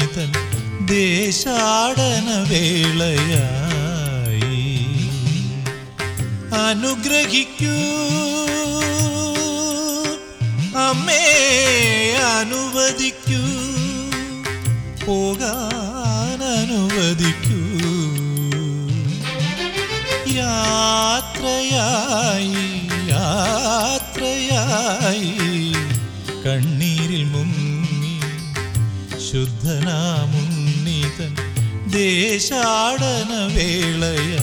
ഉണ്ണിതൻ ദേശാടന വേളയായി അനുഗ്രഹിക്കൂ അമ്മേ അനുവദിക്കൂ പോകാൻ അനുവദിക്കൂ യാത്രയായി യാത്രയായി കണ്ണീരിൽ മുങ്ങി ശുദ്ധനാമുന്നീതൻ ദേശാടന വേളയായി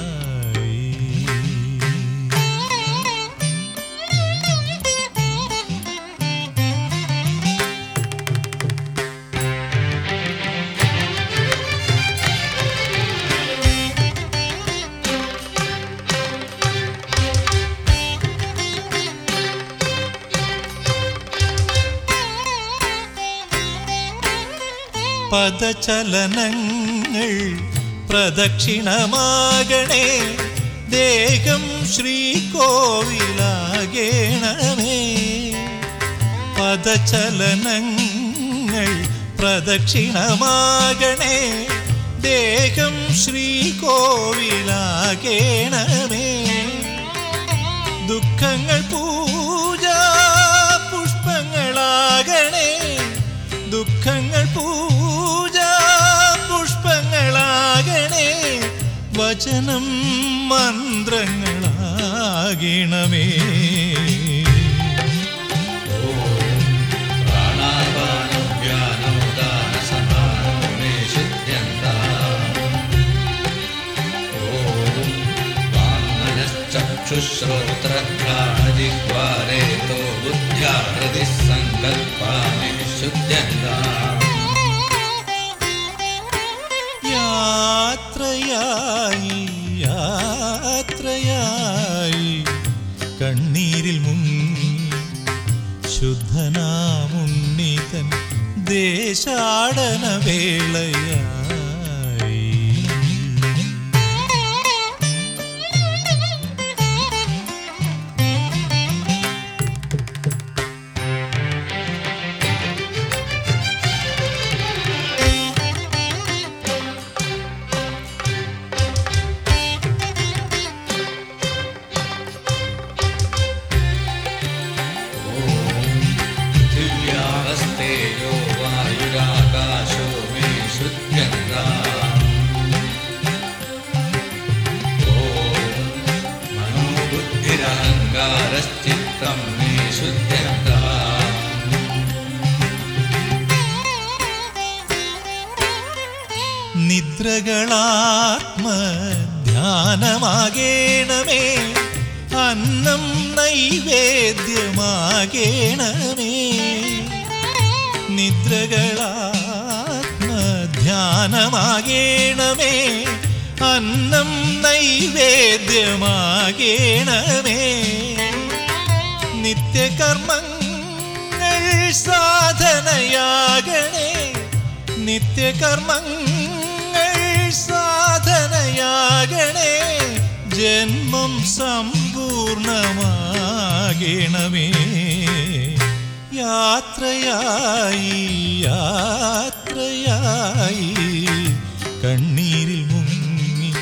പദചലനങ്ങൾ പ്രദക്ഷിണമാകണേ ദേഹം ശ്രീകോവിലാകേണമേ പദചലനങ്ങൾ പ്രദക്ഷിണമാകണേ ദേഹം ശ്രീകോവിലാകേണമേ ദുഃഖങ്ങൾ പൂജാ പുഷ്പങ്ങളാകണേ ദുഃഖങ്ങൾ പൂജാ പുഷ്പങ്ങളാകണേ വചനം മന്ത്രങ്ങളാകണമേ ചക്ഷുശ്രോത്രഘ്രാണജിഹ്വാരേതോ ബുദ്ധ്യാ ഹൃദി സങ്കൽപ്പാനി ശുദ്ധ്യന്താ യാത്രയായി യാത്രയായി കണ്ണീരിൽ മുങ്ങി ശുദ്ധനാമുണ്ണിതൻ ദേശാടന വേളയായി ദിവ്യാവസ്ഥേയോ വായുരാകാശോ മേ ശുദ്ധ്യന്താ ഓം മനോബുദ്ധിരഹങ്കാരശ്ചിത്തം മേ ശുദ്ധ്യന്താ നിദ്രകളാത്മ ധ്യാനമാകേണമേ അന്നം നൈവേദ്യമാകേണമേ നിദ്രകളാത്മ ധ്യാനമാകേണമേ അന്നം നൈവേദ്യമാകേണമേ നിത്യകർമ്മങ്ങൾ സാധനയാകണേ നിത്യകർമ്മങ്ങൾ സാധനയാകണേ ജന്മം സമ്പൂർണമാകണമേ യാത്രയായി യാത്രയായി കണ്ണീരിൽ മുങ്ങി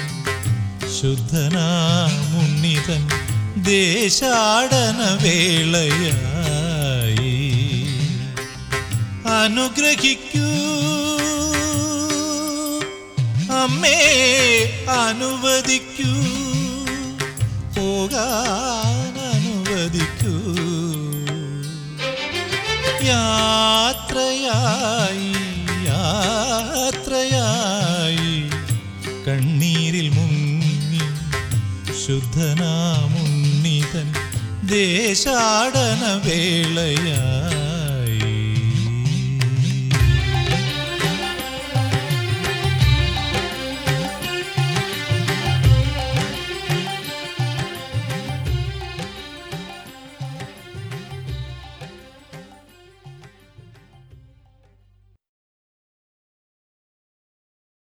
ശുദ്ധനാമുണ്ണിതൻ ദേശാടന വേളയായി അനുഗ്രഹിക്കൂ അമ്മേ അനുവദിക്കൂ പോകാൻ അനുവദിക്കൂ യാത്രയായി യാത്രയായി കണ്ണീരിൽ മുങ്ങി ശുദ്ധനാമുണ്ണിതൻ ദേശാടന വേളയായി